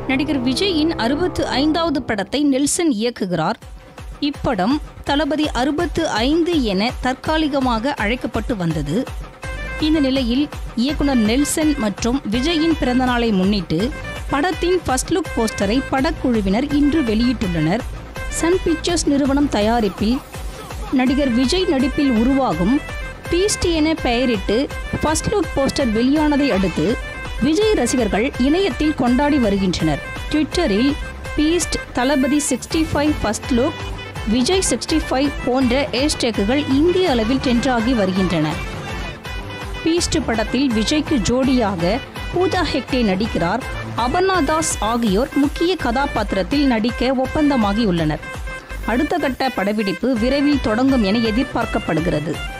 நடிகர் விஜயின் அறுபத்து ஐந்தாவது படத்தை நெல்சன் இயக்குகிறார் இப்படம் தளபதி அறுபத்து ஐந்து என தற்காலிகமாக அழைக்கப்பட்டு வந்தது இந்த நிலையில் இயக்குனர் நெல்சன் மற்றும் விஜயின் பிறந்தநாளை முன்னிட்டு படத்தின் ஃபர்ஸ்ட் லுக் போஸ்டரை படக்குழுவினர் இன்று வெளியிட்டுள்ளனர் சன் பிக்சர்ஸ் நிறுவனம் தயாரிப்பில் நடிகர் விஜய் நடிப்பில் உருவாகும் பீஸ்ட் என பெயரிட்டு ஃபர்ஸ்ட் லுக் போஸ்டர் வெளியானதை அடுத்து விஜய் ரசிகர்கள் இணையத்தில் கொண்டாடி வருகின்றனர் ட்விட்டரில் Beast Thalapathy sixty five first look Vijay sixty five போன்ற ஹேஷ்டேக்குகள் இந்திய அளவில் ட்ரெண்டாகி வருகின்றன பீஸ்ட் படத்தில் விஜய்க்கு ஜோடியாக பூஜா ஹெக்டே நடிக்கிறார் அபர்ணா தாஸ் ஆகியோர் முக்கிய கதாபாத்திரத்தில் நடிக்க ஒப்பந்தமாகியுள்ளனர் அடுத்த கட்ட படப்பிடிப்பு விரைவில் தொடங்கும் என எதிர்பார்க்கப்படுகிறது